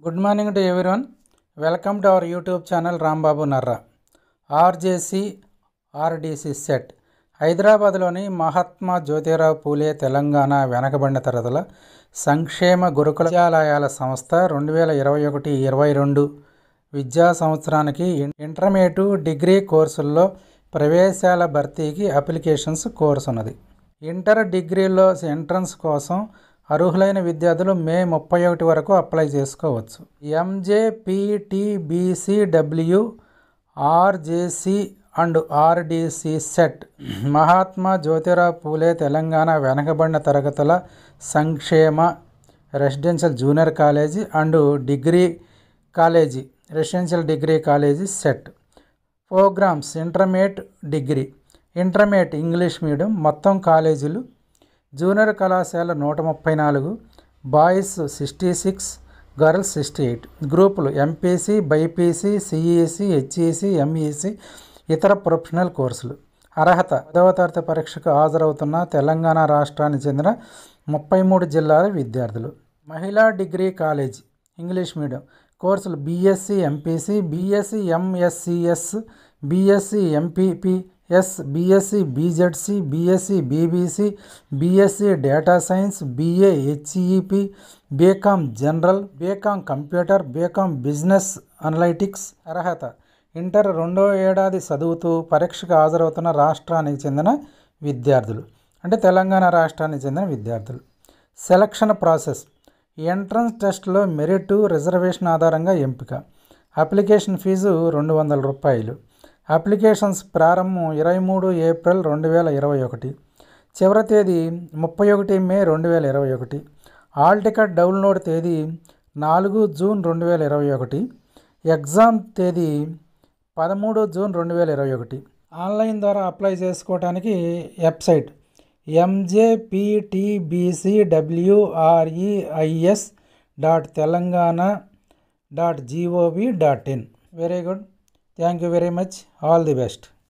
good morning to everyone welcome to our YouTube channel Rambabu Narra RJC RDC CET హైదరాబాద్లోని మహాత్మా జ్యోతిరావు పూలే తెలంగాణ వెనకబడిన తరగతుల సంక్షేమ గురుకుల విద్యాలయాల సంస్థ రెండు వేల ఇరవై ఒకటి ఇరవై రెండు విద్యా సంవత్సరానికి ఇన్- ఇంటర్మీడియట్ డిగ్రీ కోర్సుల్లో ప్రవేశాల భర్తీకి అప్లికేషన్స్ కోర్సు ఉన్నది ఇంటర్ డిగ్రీలో ఎంట్రన్స్ కోసం అర్హులైన విద్యార్థులు మే ముప్పై ఒకటి వరకు అప్లై చేసుకోవచ్చు MJ PTBCW RJC and RDC CET Mahatma Jyotirao Phule Telangana వెనకబడిన తరగతుల సంక్షేమ residential junior college and degree college residential degree college CET programmes intermediate degree intermediate English medium మొత్తం కాలేజీలు జూనియర్ కళాశాల నూట ముప్పై నాలుగు boys sixty six girls sixty eight గ్రూపులు MPC BiPC CEC HEC MEC ఇతర ప్రొఫెషనల్ కోర్సులు అర్హత పదవ తరగతి పరీక్షకు హాజరవుతున్న తెలంగాణ రాష్ట్రానికి చెందిన ముప్పై మూడు జిల్లాల విద్యార్థులు మహిళా డిగ్రీ కాలేజ్ ఇంగ్లీష్ మీడియం కోర్సులు BSc MPC BSc MSCS BSc MPPS BSc BZC BSc BBC BSc data science BA HEP BCom general BCom computer BCom business analytics అర్హత ఇంటర్ రెండో ఏడాది చదువుతూ పరీక్షకు హాజరవుతున్న రాష్ట్రానికి చెందిన విద్యార్థులు అంటే తెలంగాణ రాష్ట్రానికి చెందిన విద్యార్థులు సెలక్షన్ ప్రాసెస్ ఎంట్రన్స్ టెస్ట్లో మెరిట్ రిజర్వేషన్ ఆధారంగా ఎంపిక అప్లికేషన్ ఫీజు రెండు వందల రూపాయలు అప్లికేషన్స్ ప్రారంభం ఇరవై మూడు ఏప్రిల్ రెండు వేల ఇరవై ఒకటి చివరి తేదీ ముప్పై ఒకటి మే రెండు వేల ఇరవై ఒకటి హాల్ టికెట్ డౌన్లోడ్ తేదీ నాలుగు జూన్ రెండు వేల ఇరవై ఒకటి ఎగ్జామ్ తేదీ పదమూడు జూన్ రెండు వేల ఇరవై ఒకటి ఆన్లైన్ ద్వారా అప్లై చేసుకోవడానికి website MJPTBCWREIS dot Telangana dot GOV dot in very good thank you very much all the best